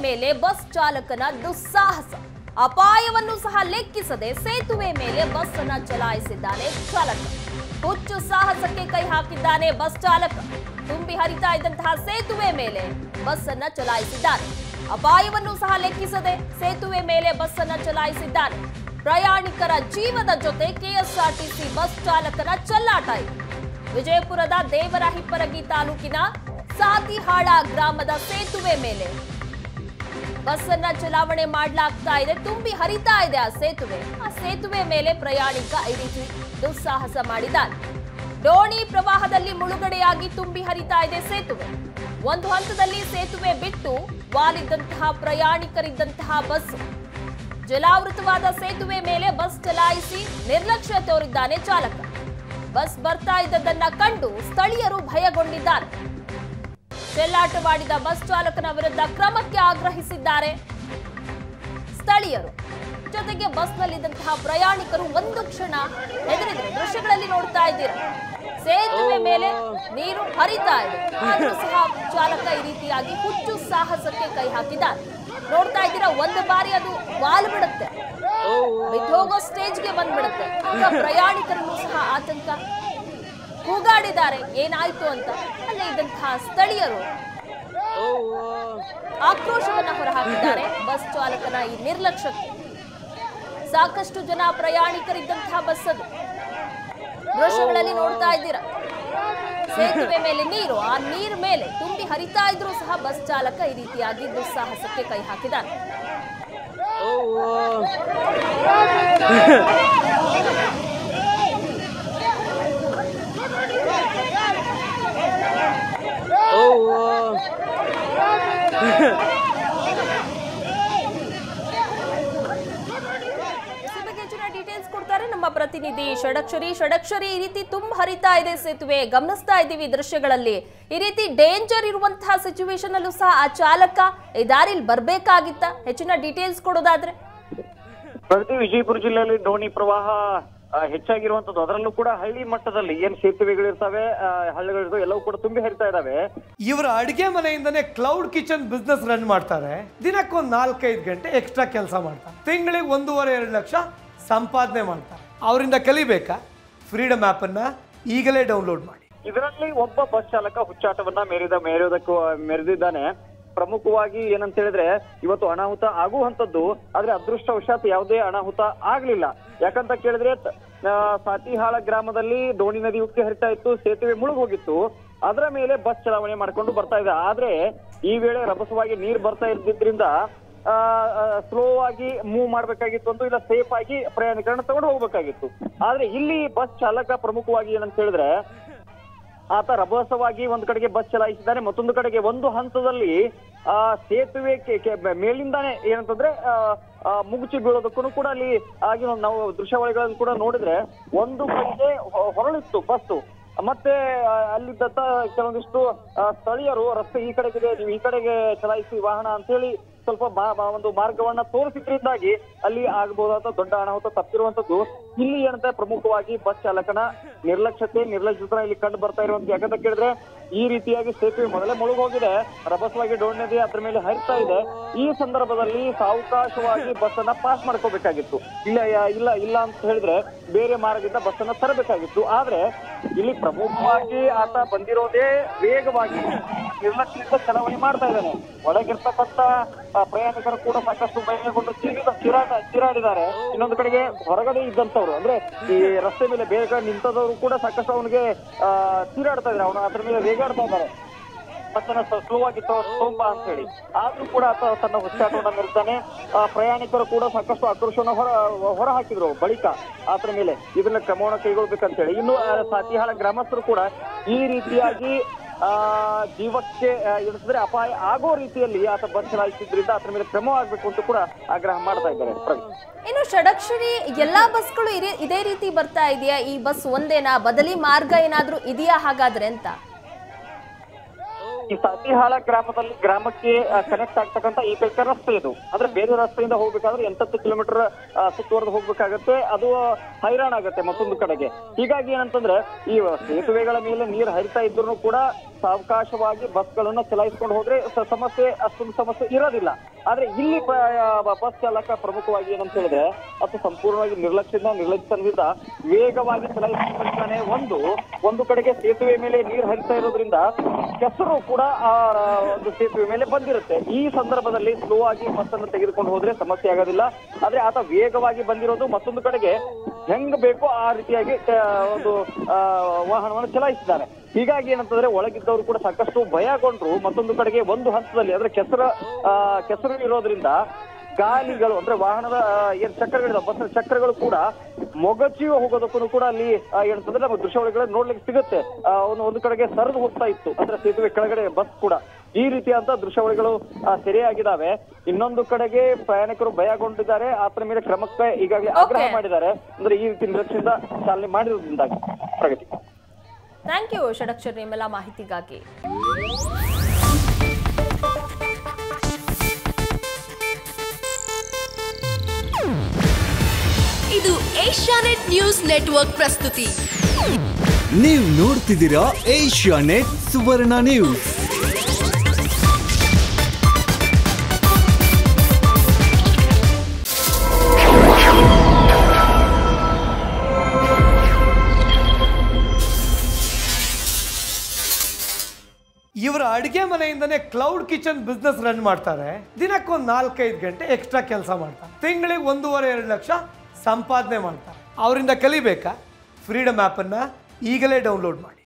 ಮೇಲೆ ಬಸ್ ಚಾಲಕನ ದುಸ್ಸಾಹಸ ಅಪಾಯವನ್ನು ಸಹ ಲೆಕ್ಕಿಸದೆ ಸೇತುವೆ ಮೇಲೆ ಬಸ್ ಅನ್ನ ಚಲಾಯಿಸಿದ್ದಾನೆ ಚಾಲಕ ಹುಚ್ಚು ಸಾಹಸಕ್ಕೆ ಕೈ ಹಾಕಿದ್ದಾನೆ ಬಸ್ ಚಾಲಕ ತುಂಬಿ ಹರಿತಾ ಇದ್ದಂತಹ ಸೇತುವೆ ಮೇಲೆ ಬಸ್ ಅನ್ನ ಚಲಾಯಿಸಿದ್ದಾನೆ ಅಪಾಯವನ್ನು ಸಹ ಲೆಕ್ಕಿಸದೆ ಸೇತುವೆ ಮೇಲೆ ಬಸ್ ಅನ್ನ ಚಲಾಯಿಸಿದ್ದಾನೆ ಪ್ರಯಾಣಿಕರ ಜೀವದ ಜೊತೆ ಕೆಎಸ್ಆರ್ಟಿಸಿ ಬಸ್ ಚಾಲಕನ ಚೆಲ್ಲಾಟ ಇದೆ ವಿಜಯಪುರದ ದೇವರಹಿಪ್ಪರಗಿ ತಾಲೂಕಿನ ಸಾತಿಹಾಳ ಗ್ರಾಮದ ಸೇತುವೆ ಮೇಲೆ ಬಸ್ ಅನ್ನ ಚಲಾವಣೆ ಮಾಡಲಾಗ್ತಾ ಇದೆ ತುಂಬಿ ಹರಿತಾ ಇದೆ ಆ ಸೇತುವೆ ಆ ಸೇತುವೆ ಮೇಲೆ ಪ್ರಯಾಣಿಕ ಈ ರೀತಿ ದುಸ್ಸಾಹಸ ಮಾಡಿದ್ದಾನೆ ಡೋಣಿ ಪ್ರವಾಹದಲ್ಲಿ ಮುಳುಗಡೆಯಾಗಿ ತುಂಬಿ ಹರಿತಾ ಇದೆ ಸೇತುವೆ ಒಂದು ಹಂತದಲ್ಲಿ ಸೇತುವೆ ಬಿಟ್ಟು ವಾಲಿದ್ದಂತಹ ಪ್ರಯಾಣಿಕರಿದ್ದಂತಹ ಬಸ್ ಜಲಾವೃತವಾದ ಸೇತುವೆ ಮೇಲೆ ಬಸ್ ಚಲಾಯಿಸಿ ನಿರ್ಲಕ್ಷ್ಯ ತೋರಿದ್ದಾನೆ ಚಾಲಕ ಬಸ್ ಬರ್ತಾ ಇದ್ದದನ್ನ ಕಂಡು ಸ್ಥಳೀಯರು ಭಯಗೊಂಡಿದ್ದಾರೆ ಚೆಲ್ಲಾಟವಾಡಿದ ಬಸ್ ಚಾಲಕನ ವಿರುದ್ಧ ಕ್ರಮಕ್ಕೆ ಆಗ್ರಹಿಸಿದ್ದಾರೆ ಸ್ಥಳೀಯರು ಜೊತೆಗೆ ಬಸ್ನಲ್ಲಿದ್ದಂತಹ ಪ್ರಯಾಣಿಕರು ಒಂದು ಕ್ಷಣ ಹೆದರಿದ್ರು ದೃಶ್ಯಗಳಲ್ಲಿ ನೋಡ್ತಾ ಇದ್ದೀರಾ ಸೇತುವೆ ಮೇಲೆ ನೀರು ಹರಿತಾ ಇದೆ ಆದ್ರೂ ಸಹ ಚಾಲಕ ಈ ರೀತಿಯಾಗಿ ಹುಚ್ಚು ಸಾಹಸಕ್ಕೆ ಕೈ ಹಾಕಿದ್ದಾನೆ ನೋಡ್ತಾ ಇದ್ದೀರಾ ಒಂದು ಬಾರಿ ಅದು ವಾಲ್ ಬಿಡುತ್ತೆ ಬಿದ್ದೋಗೋ ಸ್ಟೇಜ್ಗೆ ಬಂದ್ಬಿಡುತ್ತೆ ಆಗ ಪ್ರಯಾಣಿಕರನ್ನು ಸಹ ಆತಂಕ ಕೂಗಾಡಿದ್ದಾರೆ ಏನಾಯ್ತು ಅಂತ ಅಲ್ಲೇ ಇದ್ದಂತಹ ಸ್ಥಳೀಯರು ಆಕ್ರೋಶವನ್ನ ಹೊರಹಾಕಿದ್ದಾರೆ ಬಸ್ ಚಾಲಕನ ಈ ನಿರ್ಲಕ್ಷ್ಯಕ್ಕೆ ಸಾಕಷ್ಟು ಜನ ಪ್ರಯಾಣಿಕರಿದ್ದಂತಹ ಬಸ್ ಅದು ದೃಶ್ಯಗಳಲ್ಲಿ ನೋಡ್ತಾ ಇದ್ದೀರಾ ಸೇತುವೆ ಮೇಲೆ ನೀರು ಆ ನೀರ್ ಮೇಲೆ ತುಂಬಿ ಹರಿತಾ ಇದ್ರೂ ಸಹ ಬಸ್ ಚಾಲಕ ಈ ರೀತಿಯಾಗಿ ದುಸ್ಸಾಹಸಕ್ಕೆ ಕೈ ಹಾಕಿದ್ದಾನೆ ಇದ್ರ ಬಗ್ಗೆ ಹೆಚ್ಚಿನ ಡೀಟೇಲ್ಸ್ ಕೊಡ್ತಾರೆ ನಮ್ಮ ಪ್ರತಿನಿಧಿ ಷಡಕ್ಷರಿ ಷಡಕ್ಷರಿ ಈ ರೀತಿ ತುಂಬ ಹರಿತಾ ಇದೆ ಸೇತುವೆ ಗಮನಿಸ್ತಾ ಇದ್ದೀವಿ ದೃಶ್ಯಗಳಲ್ಲಿ ಈ ರೀತಿ ಡೇಂಜರ್ ಇರುವಂತಹ ಸಿಚುವೇಶನ್ ಅಲ್ಲೂ ಸಹ ಆ ಚಾಲಕ ಈ ದಾರಿಲಿ ಬರ್ಬೇಕಾಗಿತ್ತ ಹೆಚ್ಚಿನ ಡೀಟೇಲ್ಸ್ ಕೊಡೋದಾದ್ರೆ ಪ್ರತಿ ವಿಜಯಪುರ ಜಿಲ್ಲೆಯಲ್ಲಿ ಡೋಣಿ ಪ್ರವಾಹ ಆ, ಹೆಚ್ಚಾಗಿರುವಂತದ್ದು ಅದರಲ್ಲೂ ಕೂಡ ಹಳ್ಳಿ ಮಟ್ಟದಲ್ಲಿ ಏನ್ ಸೇತುವೆಗಳಿರ್ತವೆ ಆ, ಹಳ್ಳಿಗಳಿರ್ತವೆ ಎಲ್ಲವೂ ಕೂಡ ತುಂಬಿ ಹರಿತಾ ಇದಾವೆ ಇವರ ಅಡುಗೆ ಮನೆಯಿಂದನೇ ಕ್ಲೌಡ್ ಕಿಚನ್ ಬಿಸ್ನೆಸ್ ರನ್ ಮಾಡ್ತಾರೆ ದಿನಕ್ಕೊಂದು ನಾಲ್ಕೈದು ಗಂಟೆ ಎಕ್ಸ್ಟ್ರಾ ಕೆಲಸ ಮಾಡ್ತಾರೆ ತಿಂಗಳಿಗೆ ಒಂದೂವರೆ ಎರಡು ಲಕ್ಷ ಸಂಪಾದನೆ ಮಾಡ್ತಾರೆ ಅವರಿಂದ ಕಲಿಬೇಕಾ ಫ್ರೀಡಮ್ ಆ್ಯಪನ್ನು ಈಗಲೇ ಡೌನ್ಲೋಡ್ ಮಾಡಿ ಇದರಲ್ಲಿ ಒಬ್ಬ ಬಸ್ ಚಾಲಕ ಹುಚ್ಚಾಟವನ್ನ ಮೇರಿದ ಮೇರೋದಕ್ಕೂ ಮೆರೆದಿದ್ದಾನೆ ಪ್ರಮುಖವಾಗಿ ಏನಂತ ಹೇಳಿದ್ರೆ ಇವತ್ತು ಅನಾಹುತ ಆಗುವಂತದ್ದು ಆದ್ರೆ ಅದೃಷ್ಟವಶಾತ್ ಯಾವುದೇ ಅನಾಹುತ ಆಗ್ಲಿಲ್ಲ ಯಾಕಂತ ಕೇಳಿದ್ರೆ ತ- ಆ, ಸಾತಿಹಾಳ ಗ್ರಾಮದಲ್ಲಿ ಡೋಣಿ ನದಿ ಉಕ್ಕಿ ಹರಿತಾ ಇತ್ತು ಸೇತುವೆ ಮುಳುಗ್ ಹೋಗಿತ್ತು ಅದರ ಮೇಲೆ ಬಸ್ ಚಲಾವಣೆ ಮಾಡ್ಕೊಂಡು ಬರ್ತಾ ಇದೆ ಆದ್ರೆ ಈ ವೇಳೆ ರಭಸವಾಗಿ ನೀರ್ ಬರ್ತಾ ಇದ್ದಿದ್ರಿಂದ ಸ್ಲೋ ಆಗಿ ಮೂವ್ ಮಾಡ್ಬೇಕಾಗಿತ್ತು ಒಂದು ಇಲ್ಲ ಸೇಫ್ ಆಗಿ ಪ್ರಯಾಣಿಕರನ್ನ ತಗೊಂಡು ಹೋಗ್ಬೇಕಾಗಿತ್ತು ಆದ್ರೆ ಇಲ್ಲಿ ಬಸ್ ಚಾಲಕ ಪ್ರಮುಖವಾಗಿ ಏನಂತ ಹೇಳಿದ್ರೆ ಆತ ರಭಸವಾಗಿ ಒಂದು ಕಡೆಗೆ ಬಸ್ ಚಲಾಯಿಸಿದ್ದಾನೆ ಮತ್ತೊಂದು ಕಡೆಗೆ ಒಂದು ಹಂತದಲ್ಲಿ ಆ ಸೇತುವೆ ಕೆ- ಕೆ- ಮೇಲಿಂದಾನೆ ಏನಂತಂದ್ರೆ ಆ, ಆ, ಮುಗುಚಿ ಬೀಳೋದಕ್ಕೂ ಕೂಡ ಅಲ್ಲಿ ಆಗಿ ನಾವು ದೃಶ್ಯಾವಳಿಗಳನ್ನು ಕೂಡ ನೋಡಿದ್ರೆ ಒಂದು ಕಡೆಗೆ ಹೊ- ಹೊರಳಿತ್ತು ಬಸ್ಸು ಮತ್ತೆ ಆ, ಅಲ್ಲಿದ್ದಂತ ಕೆಲವೊಂದಿಷ್ಟು ಆ, ಸ್ಥಳೀಯರು ರಸ್ತೆ ಈ ಕಡೆಗಿದೆ ನೀವು ಈ ಕಡೆಗೆ ಚಲಾಯಿಸಿ ವಾಹನ ಅಂತೇಳಿ ಸ್ವಲ್ಪ ಬಾ- ಬಾ- ಒಂದು ಮಾರ್ಗವನ್ನ ತೋರಿಸಿದ್ರಿಂದಾಗಿ ಅಲ್ಲಿ ಆಗಬಹುದಾದ ದೊಡ್ಡ ಅನಾಹುತ ತಪ್ಪಿರುವಂತದ್ದು ಇಲ್ಲಿ ಏನಂತ ಪ್ರಮುಖವಾಗಿ ಬಸ್ ಚಾಲಕನ ನಿರ್ಲಕ್ಷ್ಯತೆ ನಿರ್ಲಕ್ಷ್ಯತನ ಇಲ್ಲಿ ಕಂಡು ಬರ್ತಾ ಇರುವಂತ ಯಾಕಂತ ಕೇಳಿದ್ರೆ ಈ ರೀತಿಯಾಗಿ ಸೇತುವೆ ಮೊದಲೇ ಮುಳುಗೋಗಿದೆ ರಭಸವಾಗಿ ಡೋಣ್ ನದಿ ಅದ್ರ ಮೇಲೆ ಹರಿತಾ ಇದೆ ಈ ಸಂದರ್ಭದಲ್ಲಿ ಸಾವಕಾಶವಾಗಿ ಬಸ್ ಅನ್ನ ಪಾಸ್ ಮಾಡ್ಕೋಬೇಕಾಗಿತ್ತು ಇಲ್ಲ ಯಾ- ಇಲ್ಲ ಇಲ್ಲ ಅಂತ ಹೇಳಿದ್ರೆ ಬೇರೆ ಮಾರ್ಗದಿಂದ ಬಸ್ ಅನ್ನ ತರಬೇಕಾಗಿತ್ತು ಆದ್ರೆ ಇಲ್ಲಿ ಪ್ರಮುಖವಾಗಿ ಆತ ಬಂದಿರೋದೇ ವೇಗವಾಗಿ ನಿರ್ಲಕ್ಷ್ಯದಿಂದ ಚಲಾವಣೆ ಮಾಡ್ತಾ ಇದ್ದಾನೆ ಒಳಗಿರ್ತಕ್ಕಂತ ಆ, ಪ್ರಯಾಣಿಕರು ಕೂಡ ಸಾಕಷ್ಟು ಭಯಗೊಂಡು ಚಿರಿದ ಚಿರಾಟ ಚಿರಾಡಿದ್ದಾರೆ ಇನ್ನೊಂದು ಕಡೆಗೆ ಹೊರಗಡೆ ಇದ್ದಂತವ್ರು ಅಂದ್ರೆ ಈ ರಸ್ತೆ ಮೇಲೆ ಬೇಗ ನಿಂತದವರು ಕೂಡ ಸಾಕಷ್ಟು ಅವನಿಗೆ ಆ ಚೀರಾಡ್ತಾ ಇದ್ದಾರೆ ಅವನು ಅದ್ರ ಮೇಲೆ ರೇಗಾಡ್ತಾ ಇದ್ದಾರೆ ಬಸ್ಸನ್ನ ಸ್ಲೋ ಆಗಿ ತೋಂಬ ಅಂತ ಹೇಳಿ ಆದ್ರೂ ಕೂಡ ಆತ ತನ್ನ ಹುಚ್ಚಾಟವನ್ನ ಮೆರೆದಾನೆ ಆ, ಪ್ರಯಾಣಿಕರು ಕೂಡ ಸಾಕಷ್ಟು ಆಕ್ರೋಶವನ್ನ ಹೊರ ಹೊರ ಹಾಕಿದ್ರು ಬಳಿಕ ಆತರ ಮೇಲೆ ಇದನ್ನ ಕ್ರಮವನ್ನ ಕೈಗೊಳ್ಬೇಕಂತ ಹೇಳಿ ಇನ್ನು ಆ, ಸಾತಿಹಾಳ ಗ್ರಾಮಸ್ಥರು ಕೂಡ ಈ ರೀತಿಯಾಗಿ ಆ ಜೀವಕ್ಕೆ ಆ, ಏನಂತಂದ್ರೆ ಅಪಾಯ ಆಗೋ ರೀತಿಯಲ್ಲಿ ಆತ ಬಸ್ ಚಲಾಯಿಸಿದ್ರಿಂದ ಆತರ ಮೇಲೆ ಕ್ರಮ ಆಗ್ಬೇಕು ಅಂತ ಕೂಡ ಆಗ್ರಹ ಮಾಡ್ತಾ ಇದ್ದಾರೆ ಪ್ರವೀಣ್ ಇನ್ನು ಷಡಕ್ಷರಿ ಎಲ್ಲಾ ಬಸ್ಗಳು ಇದೇ- ಇದೇ ರೀತಿ ಬರ್ತಾ ಇದೆಯಾ ಈ ಬಸ್ ಒಂದೇನಾ ಬದಲಿ ಮಾರ್ಗ ಏನಾದ್ರೂ ಇದೆಯಾ ಹಾಗಾದ್ರೆ ಅಂತ ಈ ಸಾತಿಹಾಳ ಗ್ರಾಮದಲ್ಲಿ ಗ್ರಾಮಕ್ಕೆ ಕನೆಕ್ಟ್ ಆಗ್ತಕ್ಕಂತ ಏಕೈಕ ರಸ್ತೆ ಇದು ಅಂದ್ರೆ ಬೇರೆ ರಸ್ತೆಯಿಂದ ಹೋಗ್ಬೇಕಾದ್ರೆ ಎಂಟತ್ತು ಕಿಲೋಮೀಟರ್ ಸುತ್ತುವರೆದು ಹೋಗ್ಬೇಕಾಗತ್ತೆ ಅದು ಹೈರಾಣ ಆಗತ್ತೆ ಮತ್ತೊಂದು ಕಡೆಗೆ ಹೀಗಾಗಿ ಏನಂತಂದ್ರೆ ಈ ಸೇತುವೆಗಳ ಮೇಲೆ ನೀರು ಹರಿತಾ ಇದ್ರು ಕೂಡ ಸಾವಕಾಶವಾಗಿ ಬಸ್ಗಳನ್ನ ಚಲಾಯಿಸ್ಕೊಂಡು ಹೋದ್ರೆ ಸ- ಸಮಸ್ಯೆ ಅಷ್ಟೊಂದು ಸಮಸ್ಯೆ ಇರೋದಿಲ್ಲ ಆದ್ರೆ ಇಲ್ಲಿ ಪ- ಬ- ಬಸ್ ಚಾಲಕ ಪ್ರಮುಖವಾಗಿ ಏನಂತ ಹೇಳಿದ್ರೆ ಅದು ಸಂಪೂರ್ಣವಾಗಿ ನಿರ್ಲಕ್ಷ್ಯದಿಂದ ನಿರ್ಲಕ್ಷ್ಯದಿಂದ ವೇಗವಾಗಿ ಚಲಾಯಿಸ್ಕೊಂಡಿದ್ದಾನೆ ಒಂದು ಒಂದು ಕಡೆಗೆ ಸೇತುವೆ ಮೇಲೆ ನೀರು ಹರಿತಾ ಇರೋದ್ರಿಂದ ಕೆಸರು ಕೂಡ ಆ ಒಂದು ಸೇತುವೆ ಮೇಲೆ ಬಂದಿರುತ್ತೆ ಈ ಸಂದರ್ಭದಲ್ಲಿ ಸ್ಲೋ ಆಗಿ ಬಸ್ ಅನ್ನು ತೆಗೆದುಕೊಂಡು ಹೋದ್ರೆ ಸಮಸ್ಯೆ ಆಗೋದಿಲ್ಲ ಆದ್ರೆ ಆತ ವೇಗವಾಗಿ ಬಂದಿರೋದು ಮತ್ತೊಂದು ಕಡೆಗೆ ಹೆಂಗ್ ಬೇಕೋ ಆ ರೀತಿಯಾಗಿ ಆ, ಒಂದು ಆ, ವಾಹನವನ್ನು ಚಲಾಯಿಸಿದ್ದಾರೆ ಹೀಗಾಗಿ ಏನಂತಂದ್ರೆ ಒಳಗಿದ್ದವರು ಕೂಡ ಸಾಕಷ್ಟು ಭಯಗೊಂಡ್ರು ಮತ್ತೊಂದು ಕಡೆಗೆ ಒಂದು ಹಂತದಲ್ಲಿ ಅಂದ್ರೆ ಕೆಸರ ಆ, ಕೆಸರು ಇರೋದ್ರಿಂದ ಗಾಲಿಗಳು ಅಂದ್ರೆ ವಾಹನದ ಆ, ಏನ್ ಚಕ್ರಗಳಿದಾವೆ ಬಸ್ನ ಚಕ್ರಗಳು ಕೂಡ ಮೊಗಚಿ ಹೋಗೋದಕ್ಕೂ ಕೂಡ ಅಲ್ಲಿ ಆ, ಏನಂತಂದ್ರೆ ನಮ್ಮ ದೃಶ್ಯಾವಳಿಗಳಲ್ಲಿ ನೋಡ್ಲಿಕ್ಕೆ ಸಿಗುತ್ತೆ ಆ, ಒಂದು ಒಂದು ಕಡೆಗೆ ಸರಿದು ಹೋಗ್ತಾ ಇತ್ತು ಅಂದ್ರೆ ಸೇತುವೆ ಕೆಳಗಡೆ ಬಸ್ ಕೂಡ ಈ ರೀತಿಯಾದಂತ ದೃಶ್ಯಾವಳಿಗಳು ಆ, ಸೆರೆಯಾಗಿದ್ದಾವೆ ಇನ್ನೊಂದು ಕಡೆಗೆ ಪ್ರಯಾಣಿಕರು ಭಯಗೊಂಡಿದ್ದಾರೆ ಆತನ ಮೇಲೆ ಕ್ರಮಕ್ಕೆ ಈಗಾಗಲೇ ಆಗ್ರಹ Okay. ಮಾಡಿದ್ದಾರೆ ಅಂದ್ರೆ ಈ ರೀತಿ ನಿರ್ಲಕ್ಷ್ಯದಿಂದ ಚಾಲನೆ ಮಾಡಿರೋದ್ರಿಂದಾಗಿ ಪ್ರಗತಿ ಥ್ಯಾಂಕ್ ಯು ಷಡಕ್ಷರ್ ನಿಮ್ಮೆಲ್ಲ ಮಾಹಿತಿಗಾಗಿ ಇದು ಏಷ್ಯಾನೆಟ್ ನ್ಯೂಸ್ ನೆಟ್ವರ್ಕ್ ಪ್ರಸ್ತುತಿ ನೀವು ನೋಡ್ತಿದ್ದೀರಾ ಏಷ್ಯಾ ನೆಟ್ ಸುವರ್ಣ ನ್ಯೂಸ್ ಇವರ ಅಡುಗೆ ಮನೆಯಿಂದನೇ ಕ್ಲೌಡ್ ಕಿಚನ್ ಬಿಸ್ನೆಸ್ ರನ್ ಮಾಡ್ತಾರೆ ದಿನಕ್ಕೊಂದು ನಾಲ್ಕೈದು ಗಂಟೆ ಎಕ್ಸ್ಟ್ರಾ ಕೆಲಸ ಮಾಡ್ತಾರೆ ತಿಂಗಳಿಗೆ ಒಂದೂವರೆ ಎರಡು ಲಕ್ಷ ಸಂಪಾದನೆ ಮಾಡ್ತಾರೆ ಅವರಿಂದ ಕಲಿಬೇಕಾ ಫ್ರೀಡಮ್ ಆ್ಯಪನ್ನು ಈಗಲೇ ಡೌನ್ಲೋಡ್ ಮಾಡಿ